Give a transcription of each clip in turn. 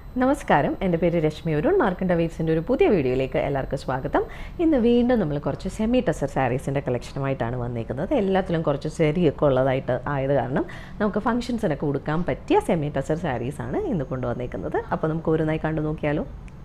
നമസ്കാരം എൻ്റെ പേര് രശ്മി അരുൺ മാർക്കണ്ട വേവ്സിൻ്റെ ഒരു പുതിയ വീഡിയോയിലേക്ക് എല്ലാവർക്കും സ്വാഗതം ഇന്ന് വീണ്ടും നമ്മൾ കുറച്ച് സെമി ടസർ സാരീസിൻ്റെ കളക്ഷനുമായിട്ടാണ് വന്നിരിക്കുന്നത് എല്ലാത്തിലും കുറച്ച് സെരിയൊക്കെ ഉള്ളതായിട്ട് ആയത് കാരണം നമുക്ക് ഫംഗ്ഷൻസിനൊക്കെ കൊടുക്കാൻ പറ്റിയ സെമി ടസർ സാരീസാണ് ഇന്ന് കൊണ്ടുവന്നേക്കുന്നത് അപ്പോൾ നമുക്ക് ഓരോന്നായി കണ്ടു നോക്കിയാലോ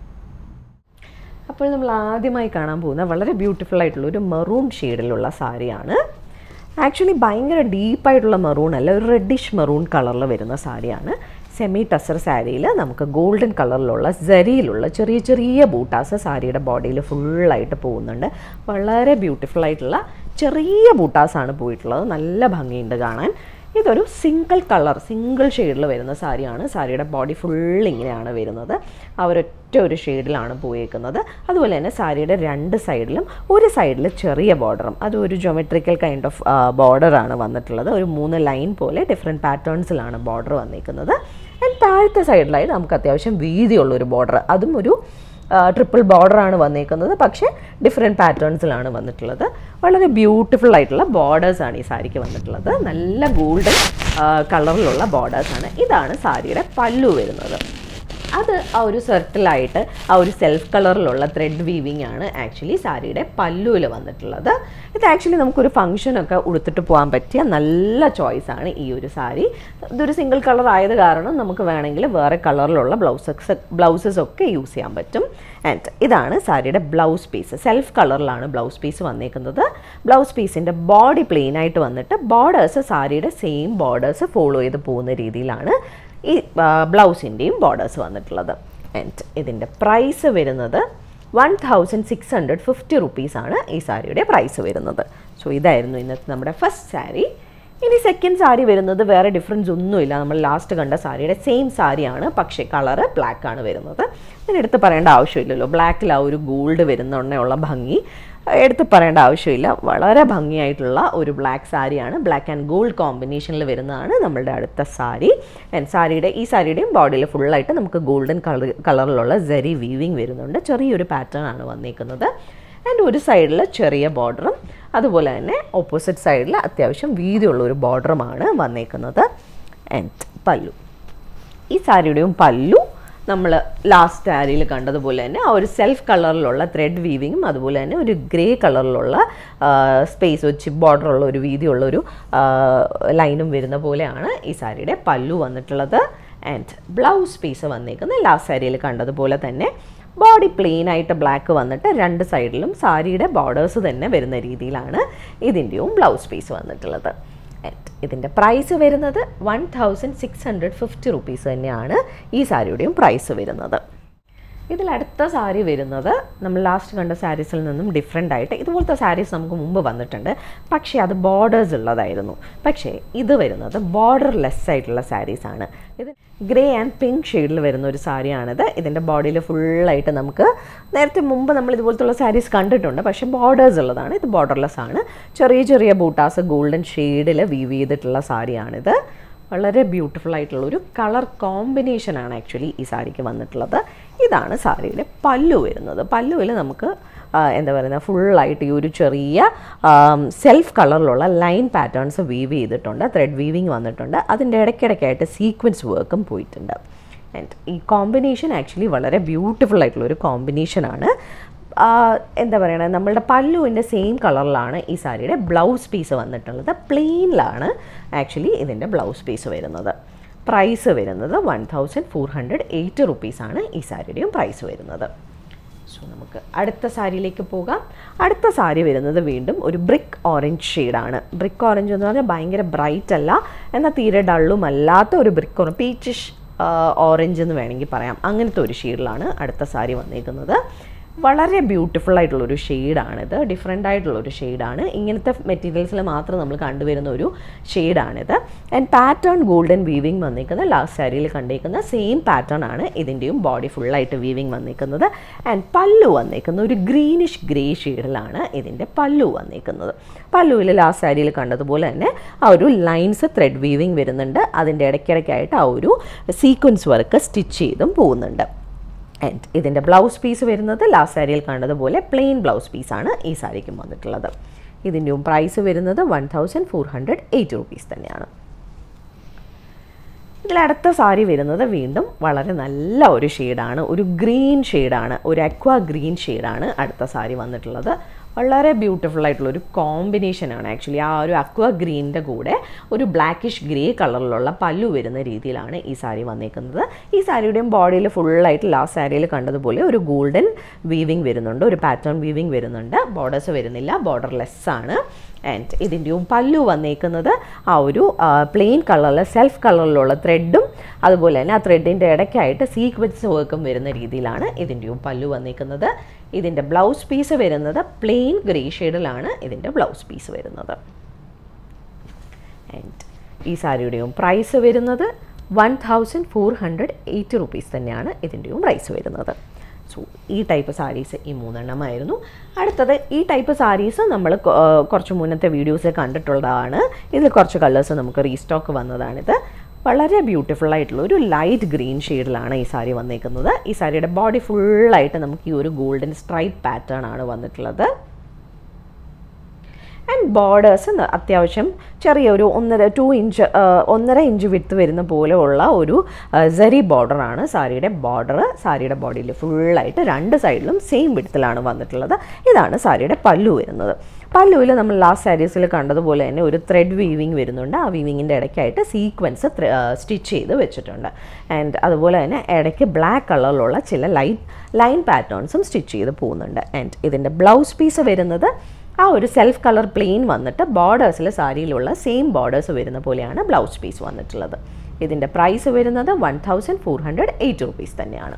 അപ്പോൾ നമ്മൾ ആദ്യമായി കാണാൻ പോകുന്ന വളരെ ബ്യൂട്ടിഫുൾ ആയിട്ടുള്ള ഒരു മെറൂൺ ഷെയ്ഡിലുള്ള സാരിയാണ് ആക്ച്വലി ഭയങ്കര ഡീപ്പായിട്ടുള്ള മെറൂൺ അല്ല ഒരു റെഡിഷ് മെറൂൺ കളറിൽ വരുന്ന സാരിയാണ് സെമി ടസർ സാരിയിൽ നമുക്ക് ഗോൾഡൻ കളറിലുള്ള സരിയിലുള്ള ചെറിയ ചെറിയ ബൂട്ടാസ് സാരിയുടെ ബോഡിയിൽ ഫുള്ളായിട്ട് പോകുന്നുണ്ട് വളരെ ബ്യൂട്ടിഫുൾ ആയിട്ടുള്ള ചെറിയ ബൂട്ടാസാണ് പോയിട്ടുള്ളത് നല്ല ഭംഗിയുണ്ട് കാണാൻ ഇതൊരു സിംഗിൾ കളർ സിംഗിൾ ഷെയ്ഡിൽ വരുന്ന സാരിയാണ് സാരിയുടെ ബോഡി ഫുൾ ഇങ്ങനെയാണ് വരുന്നത് ആ ഒരൊറ്റ ഒരു ഷെയ്ഡിലാണ് പോയേക്കുന്നത് അതുപോലെ തന്നെ സാരിയുടെ രണ്ട് സൈഡിലും ഒരു സൈഡിൽ ചെറിയ ബോർഡറും അത് ഒരു ജോമെട്രിക്കൽ കൈൻഡ് ഓഫ് ബോർഡറാണ് വന്നിട്ടുള്ളത് ഒരു മൂന്ന് ലൈൻ പോലെ ഡിഫറെൻറ്റ് പാറ്റേൺസിലാണ് ബോർഡർ വന്നിരിക്കുന്നത് ആൻഡ് താഴത്തെ സൈഡിലായി നമുക്ക് അത്യാവശ്യം വീതിയുള്ളൊരു ബോർഡർ അതും ഒരു ട്രിപ്പിൾ ബോർഡറാണ് വന്നേക്കുന്നത് പക്ഷേ ഡിഫറെൻറ്റ് പാറ്റേൺസിലാണ് വന്നിട്ടുള്ളത് വളരെ ബ്യൂട്ടിഫുൾ ആയിട്ടുള്ള ബോർഡേഴ്സാണ് ഈ സാരിക്ക് വന്നിട്ടുള്ളത് നല്ല ഗോൾഡൻ കളറിലുള്ള ബോർഡേഴ്സാണ് ഇതാണ് സാരിയുടെ പല്ലു വരുന്നത് അത് ആ ഒരു സർക്കിളായിട്ട് ആ ഒരു സെൽഫ് കളറിലുള്ള ത്രെഡ് വീവിങ് ആണ് ആക്ച്വലി സാരിയുടെ പല്ലുവിൽ വന്നിട്ടുള്ളത് ഇത് ആക്ച്വലി നമുക്കൊരു ഫംഗ്ഷനൊക്കെ ഉടുത്തിട്ട് പോകാൻ പറ്റിയ നല്ല ചോയ്സാണ് ഈ ഒരു സാരി ഇതൊരു സിംഗിൾ കളർ ആയത് കാരണം നമുക്ക് വേണമെങ്കിൽ വേറെ കളറിലുള്ള ബ്ലൗസസ് ബ്ലൗസസ് ഒക്കെ യൂസ് ചെയ്യാൻ പറ്റും ആൻഡ് ഇതാണ് സാരിയുടെ ബ്ലൗസ് പീസ് സെൽഫ് കളറിലാണ് ബ്ലൗസ് പീസ് വന്നേക്കുന്നത് ബ്ലൗസ് പീസിൻ്റെ ബോഡി പ്ലെയിൻ ആയിട്ട് വന്നിട്ട് ബോർഡേഴ്സ് സാരിയുടെ സെയിം ബോർഡേഴ്സ് ഫോളോ ചെയ്ത് പോകുന്ന രീതിയിലാണ് ഈ ബ്ലൗസിൻ്റെയും ബോർഡേഴ്സ് വന്നിട്ടുള്ളത് ആൻഡ് ഇതിൻ്റെ പ്രൈസ് വരുന്നത് one thousand six hundred fifty റുപ്പീസാണ് ഈ സാരിയുടെ പ്രൈസ് വരുന്നത് സോ ഇതായിരുന്നു ഇന്നത്തെ നമ്മുടെ ഫസ്റ്റ് സാരി ഇനി സെക്കൻഡ് സാരി വരുന്നത് വേറെ ഡിഫറൻസ് ഒന്നുമില്ല നമ്മൾ ലാസ്റ്റ് കണ്ട സാരിയുടെ സെയിം സാരിയാണ് പക്ഷേ കളറ് ബ്ലാക്ക് ആണ് വരുന്നത് ഇതിന് എടുത്ത് പറയേണ്ട ആവശ്യമില്ലല്ലോ ബ്ലാക്കിൽ ആ ഒരു ഗോൾഡ് വരുന്നുണ്ടെന്നുള്ള ഭംഗി എടുത്ത് പറയേണ്ട ആവശ്യമില്ല വളരെ ഭംഗിയായിട്ടുള്ള ഒരു ബ്ലാക്ക് സാരിയാണ് ബ്ലാക്ക് ആൻഡ് ഗോൾഡ് കോമ്പിനേഷനിൽ വരുന്നതാണ് നമ്മളുടെ അടുത്ത സാരി ആൻഡ് സാരിയുടെ ഈ സാരിയുടെയും ബോഡിയിൽ ഫുള്ളായിട്ട് നമുക്ക് ഗോൾഡൻ കളർ കളറിലുള്ള ജരി വീവിങ് വരുന്നുണ്ട് ചെറിയൊരു പാറ്റേൺ ആണ് വന്നേക്കുന്നത് ആൻഡ് ഒരു സൈഡിൽ ചെറിയ ബോർഡറും അതുപോലെ തന്നെ ഓപ്പോസിറ്റ് സൈഡിൽ അത്യാവശ്യം വീതിയുള്ള ഒരു ബോർഡറുമാണ് വന്നേക്കുന്നത് ആൻഡ് പല്ലു ഈ സാരിയുടെയും പല്ലു നമ്മൾ ലാസ്റ്റ് സാരിയിൽ കണ്ടതുപോലെ തന്നെ ആ ഒരു സെൽഫ് കളറിലുള്ള ത്രെഡ് വീവിങ്ങും അതുപോലെ തന്നെ ഒരു ഗ്രേ കളറിലുള്ള സ്പേസ് വെച്ച് ബോർഡറുള്ള ഒരു വീതിയുള്ള ഒരു ലൈനും വരുന്ന പോലെയാണ് ഈ സാരിയുടെ പല്ലു വന്നിട്ടുള്ളത് ആൻഡ് ബ്ലൗസ് പീസ് വന്നേക്കുന്നത് ലാസ്റ്റ് സാരിയിൽ കണ്ടതുപോലെ തന്നെ ബോഡി പ്ലെയിൻ ആയിട്ട് ബ്ലാക്ക് വന്നിട്ട് രണ്ട് സൈഡിലും സാരിയുടെ ബോർഡേഴ്സ് തന്നെ വരുന്ന രീതിയിലാണ് ഇതിൻ്റെയും ബ്ലൗസ് പീസ് വന്നിട്ടുള്ളത് ഇതിൻ്റെ പ്രൈസ് വരുന്നത് one thousand six hundred fifty rupees തന്നെയാണ് ഈ സാരിയുടെയും പ്രൈസ് വരുന്നത് ഇതിൽ അടുത്ത സാരി വരുന്നത് നമ്മൾ ലാസ്റ്റ് കണ്ട സാരീസിൽ നിന്നും ഡിഫറെൻ്റ് ആയിട്ട് ഇതുപോലത്തെ സാരീസ് നമുക്ക് മുമ്പ് വന്നിട്ടുണ്ട് പക്ഷേ അത് ബോർഡേഴ്സ് ഉള്ളതായിരുന്നു പക്ഷേ ഇത് വരുന്നത് ബോർഡർ ലെസ് ആയിട്ടുള്ള സാരീസാണ് ഇത് ഗ്രേ ആൻഡ് പിങ്ക് ഷെയ്ഡിൽ വരുന്ന ഒരു സാരിയാണിത് ഇതിൻ്റെ ബോഡിയിൽ ഫുള്ളായിട്ട് നമുക്ക് നേരത്തെ മുമ്പ് നമ്മൾ ഇതുപോലത്തുള്ള സാരീസ് കണ്ടിട്ടുണ്ട് പക്ഷേ ബോർഡേഴ്സ് ഉള്ളതാണ് ഇത് ബോർഡർലെസ് ആണ് ചെറിയ ചെറിയ ബൂട്ടാസ് ഗോൾഡൻ ഷെയ്ഡിൽ വീവ് ചെയ്തിട്ടുള്ള സാരിയാണിത് വളരെ ബ്യൂട്ടിഫുൾ ആയിട്ടുള്ള ഒരു കളർ കോമ്പിനേഷനാണ് ആക്ച്വലി ഈ സാരിക്ക് വന്നിട്ടുള്ളത് ഇതാണ് സാരിയുടെ പല്ലു വരുന്നത് പല്ലുവിൽ നമുക്ക് എന്താ പറയുക ഫുള്ളായിട്ട് ഈ ഒരു ചെറിയ സെൽഫ് കളറിലുള്ള ലൈൻ പാറ്റേൺസ് വീവ് ചെയ്തിട്ടുണ്ട് ത്രെഡ് വീവിങ് വന്നിട്ടുണ്ട് അതിൻ്റെ ഇടയ്ക്കിടയ്ക്കായിട്ട് സീക്വൻസ് വർക്കും പോയിട്ടുണ്ട് ആൻഡ് ഈ കോമ്പിനേഷൻ ആക്ച്വലി വളരെ ബ്യൂട്ടിഫുൾ ആയിട്ടുള്ള ഒരു കോമ്പിനേഷനാണ് എന്താ പറയുക നമ്മളുടെ പല്ലുവിൻ്റെ സെയിം കളറിലാണ് ഈ സാരിയുടെ ബ്ലൗസ് പീസ് വന്നിട്ടുള്ളത് പ്ലെയിനിലാണ് ആക്ച്വലി ഇതിൻ്റെ ബ്ലൗസ് പീസ് വരുന്നത് പ്രൈസ് വരുന്നത് one thousand four hundred eight റുപ്പീസാണ് ഈ സാരിയുടെയും പ്രൈസ് വരുന്നത് സോ നമുക്ക് അടുത്ത സാരിയിലേക്ക് പോകാം അടുത്ത സാരി വരുന്നത് വീണ്ടും ഒരു ബ്രിക്ക് ഓറഞ്ച് ഷെയ്ഡാണ് ബ്രിക്ക് ഓറഞ്ച് എന്ന് പറഞ്ഞാൽ ഭയങ്കര ബ്രൈറ്റ് അല്ല എന്നാൽ തീരെ ഡള്ളും അല്ലാത്ത ഒരു ബ്രിക്ക് ഓറഞ്ച് പീച്ചിഷ് ഓറഞ്ച് എന്ന് വേണമെങ്കിൽ പറയാം അങ്ങനത്തെ ഒരു ഷെയ്ഡിലാണ് അടുത്ത സാരി വന്നിരിക്കുന്നത് വളരെ ബ്യൂട്ടിഫുൾ ആയിട്ടുള്ളൊരു ഷെയ്ഡാണിത് ഡിഫറെൻ്റ് ആയിട്ടുള്ളൊരു ഷെയ്ഡാണ് ഇങ്ങനത്തെ മെറ്റീരിയൽസിൽ മാത്രം നമ്മൾ കണ്ടുവരുന്ന ഒരു ഷെയ്ഡാണിത് ആൻഡ് പാറ്റേൺ ഗോൾഡൻ വീവിങ് വന്നിരിക്കുന്നത് ലാസ്റ്റ് സാരിയിൽ കണ്ടിരിക്കുന്ന സെയിം പാറ്റേൺ ആണ് ഇതിൻ്റെയും ബോഡി ഫുള്ളായിട്ട് വീവിങ് വന്നിരിക്കുന്നത് ആൻഡ് പല്ലു വന്നിരിക്കുന്ന ഒരു ഗ്രീനിഷ് ഗ്രേ ഷെയ്ഡിലാണ് ഇതിൻ്റെ പല്ലു വന്നിരിക്കുന്നത് പല്ലുവിൽ ലാസ്റ്റ് സാരിയിൽ കണ്ടതുപോലെ തന്നെ ആ ഒരു ലൈൻസ് ത്രെഡ് വീവിങ് വരുന്നുണ്ട് അതിൻ്റെ ഇടയ്ക്കിടയ്ക്കായിട്ട് ആ ഒരു സീക്വൻസ് വർക്ക് സ്റ്റിച്ച് ചെയ്തും പോകുന്നുണ്ട് ആൻഡ് ഇതിൻ്റെ ബ്ലൗസ് പീസ് വരുന്നത് ലാസ്റ്റ് സാരിയിൽ കണ്ടതുപോലെ പ്ലെയിൻ ബ്ലൗസ് പീസാണ് ഈ സാരിക്കും വന്നിട്ടുള്ളത് ഇതിൻ്റെയും പ്രൈസ് വരുന്നത് one thousand four hundred eight rupees തന്നെയാണ് ഇതിൽ അടുത്ത സാരി വരുന്നത് വീണ്ടും വളരെ നല്ല ഒരു ഷെയ്ഡാണ് ഒരു ഗ്രീൻ ഷെയ്ഡാണ് ഒരു അക്വ ഗ്രീൻ ഷെയ്ഡാണ് അടുത്ത സാരി വന്നിട്ടുള്ളത് വളരെ ബ്യൂട്ടിഫുൾ ആയിട്ടുള്ള ഒരു കോമ്പിനേഷനാണ് ആക്ച്വലി ആ ഒരു അക്വ ഗ്രീനിൻ്റെ കൂടെ ഒരു ബ്ലാക്കിഷ് ഗ്രേ കളറിലുള്ള പല്ലു വരുന്ന രീതിയിലാണ് ഈ സാരി വന്നേക്കുന്നത് ഈ സാരിയുടെയും ബോഡിയിൽ ഫുള്ളായിട്ട് ലാസ്റ്റ് സാരിയിൽ കണ്ടതുപോലെ ഒരു ഗോൾഡൻ വീവിങ് വരുന്നുണ്ട് ഒരു പാറ്റേൺ വീവിങ് വരുന്നുണ്ട് ബോർഡേഴ്സ് വരുന്നില്ല ബോർഡർ ലെസ് ആണ് ആൻഡ് ഇതിൻ്റെയും പല്ലു വന്നേക്കുന്നത് ആ ഒരു പ്ലെയിൻ കളറിൽ സെൽഫ് കളറിലുള്ള ത്രെഡും അതുപോലെ തന്നെ ആ ത്രെഡിൻ്റെ ഇടയ്ക്കായിട്ട് സീക്വൻസ് വർക്കും വരുന്ന രീതിയിലാണ് ഇതിൻ്റെയും പല്ലു വന്നേക്കുന്നത് ഇതിൻ്റെ ബ്ലൗസ് പീസ് വരുന്നത് പ്ലെയിൻ ഗ്രേ ഷെയ്ഡിലാണ് ഇതിൻ്റെ ബ്ലൗസ് പീസ് വരുന്നത് ആൻഡ് ഈ സാരിയുടെയും പ്രൈസ് വരുന്നത് one thousand four hundred eighty rupees തന്നെയാണ് ഇതിൻ്റെയും പ്രൈസ് വരുന്നത് സോ ഈ ടൈപ്പ് സാരീസ് ഈ മൂന്നെണ്ണമായിരുന്നു അടുത്തത് ഈ ടൈപ്പ് സാരീസ് നമ്മൾ കുറച്ച് മുന്നത്തെ വീഡിയോസ് കണ്ടിട്ടുള്ളതാണ് ഇതിൽ കുറച്ച് കളേഴ്സ് നമുക്ക് റീസ്റ്റോക്ക് വന്നതാണിത് വളരെ ബ്യൂട്ടിഫുൾ ആയിട്ടുള്ള ഒരു ലൈറ്റ് ഗ്രീൻ ഷെയ്ഡിലാണ് ഈ സാരി വന്നേക്കുന്നത് ഈ സാരിയുടെ ബോഡി ഫുള്ളായിട്ട് നമുക്ക് ഈ ഒരു ഗോൾഡൻ സ്ട്രൈപ്പ് പാറ്റേൺ ആണ് വന്നിട്ടുള്ളത് ആൻഡ് ബോർഡേഴ്സ് അത്യാവശ്യം ചെറിയൊരു ഒന്നര ടു ഇഞ്ച് ഒന്നര ഇഞ്ച് വിട്ട് വരുന്ന പോലെ ഉള്ള ഒരു സെറി ബോർഡറാണ് സാരിയുടെ ബോർഡർ സാരിയുടെ ബോഡിയിൽ ഫുള്ളായിട്ട് രണ്ട് സൈഡിലും സെയിം വിടത്തിലാണ് വന്നിട്ടുള്ളത് ഇതാണ് സാരിയുടെ പല്ലു വരുന്നത് പല്ലുവിൽ നമ്മൾ ലാസ്റ്റ് സാരീസിൽ കണ്ടതുപോലെ തന്നെ ഒരു ത്രെഡ് വീവിങ് വരുന്നുണ്ട് ആ വീവിങ്ങിൻ്റെ ഇടയ്ക്കായിട്ട് സീക്വൻസ് സ്റ്റിച്ച് ചെയ്ത് വെച്ചിട്ടുണ്ട് ആൻഡ് അതുപോലെ തന്നെ ഇടയ്ക്ക് ബ്ലാക്ക് കളറിലുള്ള ചില ലൈറ്റ് ലൈൻ പാറ്റേൺസും സ്റ്റിച്ച് ചെയ്ത് പോകുന്നുണ്ട് ആൻഡ് ഇതിൻ്റെ ബ്ലൗസ് പീസ് വരുന്നത് ആ ഒരു സെൽഫ് കളർ പ്ലെയിൻ വന്നിട്ട് ബോർഡേഴ്സിൽ സാരിയിലുള്ള സെയിം ബോർഡേഴ്സ് വരുന്ന പോലെയാണ് ബ്ലൗസ് പീസ് വന്നിട്ടുള്ളത് ഇതിൻ്റെ പ്രൈസ് വരുന്നത് one thousand four hundred eight rupees തന്നെയാണ്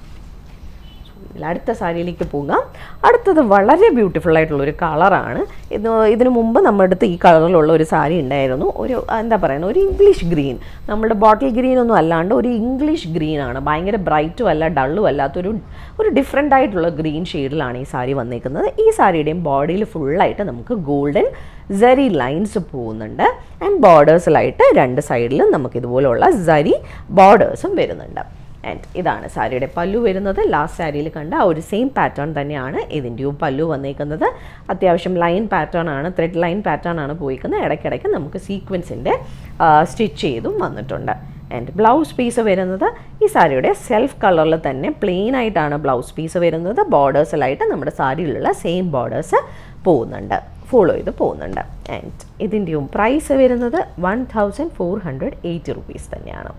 ഇതിൽ അടുത്ത സാരിയിലേക്ക് പോകാം അടുത്തത് വളരെ ബ്യൂട്ടിഫുൾ ആയിട്ടുള്ള ഒരു കളറാണ് ഇത് ഇതിനു മുമ്പ് നമ്മുടെ അടുത്ത് ഈ കളറിലുള്ള ഒരു സാരി ഉണ്ടായിരുന്നു ഒരു എന്താ പറയുക ഒരു ഇംഗ്ലീഷ് ഗ്രീൻ നമ്മുടെ ബോട്ടിൽ ഗ്രീൻ ഒന്നും അല്ലാണ്ട് ഒരു ഇംഗ്ലീഷ് ഗ്രീൻ ആണ് ഭയങ്കര ബ്രൈറ്റും അല്ല ഡള്ളും അല്ലാത്തൊരു ഒരു ഡിഫറെൻ്റ് ആയിട്ടുള്ള ഗ്രീൻ ഷെയ്ഡിലാണ് ഈ സാരി വന്നേക്കുന്നത് ഈ സാരിയുടെയും ബോഡിയിൽ ഫുള്ളായിട്ട് നമുക്ക് ഗോൾഡൻ സരി ലൈൻസ് പോകുന്നുണ്ട് ആൻഡ് ബോർഡേഴ്സിലായിട്ട് രണ്ട് സൈഡിലും നമുക്ക് ഇതുപോലുള്ള സരി ബോർഡേഴ്സും വരുന്നുണ്ട് ആൻഡ് ഇതാണ് സാരിയുടെ പല്ലു വരുന്നത് ലാസ്റ്റ് സാരിയിൽ കണ്ട ആ ഒരു സെയിം പാറ്റേൺ തന്നെയാണ് ഇതിൻ്റെയും പല്ലു വന്നേക്കുന്നത് അത്യാവശ്യം ലൈൻ പാറ്റേൺ ആണ് ത്രെഡ് ലൈൻ പാറ്റേൺ ആണ് പോയിക്കുന്നത് ഇടയ്ക്കിടയ്ക്ക് നമുക്ക് സീക്വൻസിൻ്റെ സ്റ്റിച്ച് ചെയ്തും വന്നിട്ടുണ്ട് ആൻഡ് ബ്ലൗസ് പീസ് വരുന്നത് ഈ സാരിയുടെ സെൽഫ് കളറിൽ തന്നെ പ്ലെയിൻ ആയിട്ടാണ് ബ്ലൗസ് പീസ് വരുന്നത് ബോർഡേഴ്സിലായിട്ട് നമ്മുടെ സാരിയിലുള്ള സെയിം ബോർഡേഴ്സ് പോകുന്നുണ്ട് ഫോളോ ചെയ്ത് പോകുന്നുണ്ട് ആൻഡ് ഇതിൻ്റെയും പ്രൈസ് വരുന്നത് one thousand four hundred eighty rupees തന്നെയാണ്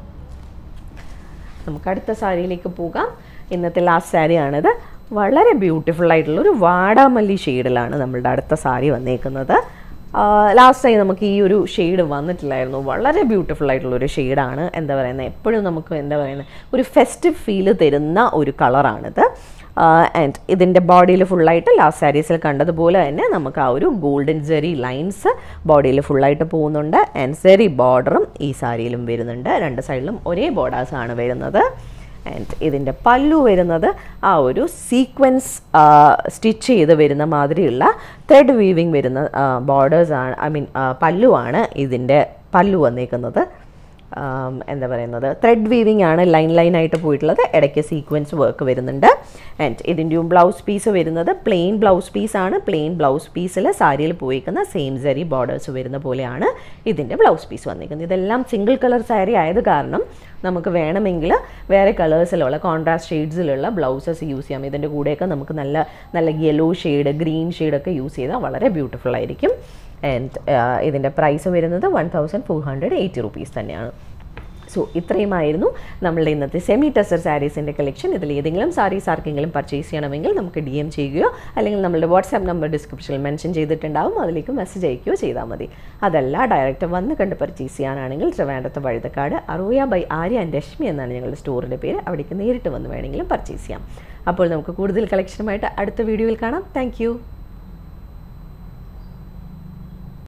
നമുക്ക് അടുത്ത സാരിയിലേക്ക് പോകാം ഇന്നത്തെ ലാസ്റ്റ് സാരിയാണിത് വളരെ ബ്യൂട്ടിഫുൾ ആയിട്ടുള്ള ഒരു വാടാമല്ലി ഷെയ്ഡിലാണ് നമ്മളുടെ അടുത്ത സാരി വന്നേക്കുന്നത് ലാസ്റ്റ് ടൈം നമുക്ക് ഈ ഒരു ഷെയ്ഡ് വന്നിട്ടില്ലായിരുന്നു വളരെ ബ്യൂട്ടിഫുൾ ആയിട്ടുള്ള ഒരു ഷെയ്ഡാണ് എന്താ പറയുന്നത് എപ്പോഴും നമുക്ക് എന്താ പറയുന്നത് ഒരു ഫെസ്റ്റീവ് ഫീല് തരുന്ന ഒരു കളറാണിത് ആൻഡ് ഇതിൻ്റെ ബോഡിയിൽ ഫുള്ളായിട്ട് ലാസ്റ്റ് സാരീസിൽ കണ്ടതുപോലെ തന്നെ നമുക്ക് ആ ഒരു ഗോൾഡൻ ജെറി ലൈൻസ് ബോഡിയിൽ ഫുള്ളായിട്ട് പോകുന്നുണ്ട് ആൻഡ് സെറി ബോർഡറും ഈ സാരിയിലും വരുന്നുണ്ട് രണ്ട് സൈഡിലും ഒരേ ബോർഡേഴ്സാണ് വരുന്നത് ആൻഡ് ഇതിൻ്റെ പല്ലു വരുന്നത് ആ ഒരു സീക്വൻസ് സ്റ്റിച്ച് ചെയ്ത് വരുന്ന മാതിരിയുള്ള ത്രെഡ് വീവിങ് വരുന്ന ബോർഡേഴ്സാണ് ഐ മീൻ പല്ലുവാണ് ഇതിൻ്റെ പല്ലു വന്നേക്കുന്നത് എന്താ പറയുന്നത് ത്രെഡ് വീവിംഗ് ആണ് ലൈൻ ലൈൻ ആയിട്ട് പോയിട്ടുള്ളത് ഇടയ്ക്ക് സീക്വൻസ് വർക്ക് വരുന്നുണ്ട് ആൻഡ് ഇതിൻ്റെയും ബ്ലൗസ് പീസ് വരുന്നത് പ്ലെയിൻ ബ്ലൗസ് പീസാണ് പ്ലെയിൻ ബ്ലൗസ് പീസിൽ സാരിയിൽ പോയിക്കുന്ന സെയിം സരി ബോർഡേഴ്സ് വരുന്ന പോലെയാണ് ഇതിൻ്റെ ബ്ലൗസ് പീസ് വന്നിരിക്കുന്നത് ഇതെല്ലാം സിംഗിൾ കളർ സാരി ആയത് കാരണം നമുക്ക് വേണമെങ്കിൽ വേറെ കളേഴ്സിലുള്ള കോൺട്രാസ്റ്റ് ഷെയ്ഡ്സിലുള്ള ബ്ലൗസസ് യൂസ് ചെയ്യാം ഇതിൻ്റെ കൂടെയൊക്കെ നമുക്ക് നല്ല നല്ല യെല്ലോ ഷെയ്ഡ് ഗ്രീൻ ഷെയ്ഡൊക്കെ യൂസ് ചെയ്താൽ വളരെ ബ്യൂട്ടിഫുൾ ആയിരിക്കും ആൻഡ് ഇതിൻ്റെ പ്രൈസ് വരുന്നത് one thousand four hundred eighty rupees തന്നെയാണ് സോ ഇത്രയുമായിരുന്നു നമ്മളുടെ ഇന്നത്തെ സെമി ടെസർ സാരീസിൻ്റെ കളക്ഷൻ ഇതിൽ ഏതെങ്കിലും സാരീസ് ആർക്കെങ്കിലും പർച്ചേസ് ചെയ്യണമെങ്കിൽ നമുക്ക് ഡി എം ചെയ്യുകയോ അല്ലെങ്കിൽ നമ്മളുടെ വാട്സാപ്പ് നമ്പർ ഡിസ്ക്രിപ്ഷനിൽ മെൻഷൻ ചെയ്തിട്ടുണ്ടാവും അതിലേക്ക് മെസ്സേജ് അയക്കുകയോ ചെയ്താൽ മതി അതല്ല ഡയറക്റ്റ് വന്ന് കണ്ട് പർച്ചേസ് ചെയ്യാനാണെങ്കിൽ ട്രിവാൻഡത്ത് വഴുതക്കാട് അറോയ ബൈ ആര്യ ആൻഡ് രശ്മി എന്നാണ് ഞങ്ങളുടെ സ്റ്റോറിൻ്റെ പേര് അവിടേക്ക് നേരിട്ട് വന്ന് വേണമെങ്കിലും പർച്ചേസ് ചെയ്യാം അപ്പോൾ നമുക്ക് കൂടുതൽ കളക്ഷനുമായിട്ട് അടുത്ത വീഡിയോയിൽ കാണാം താങ്ക്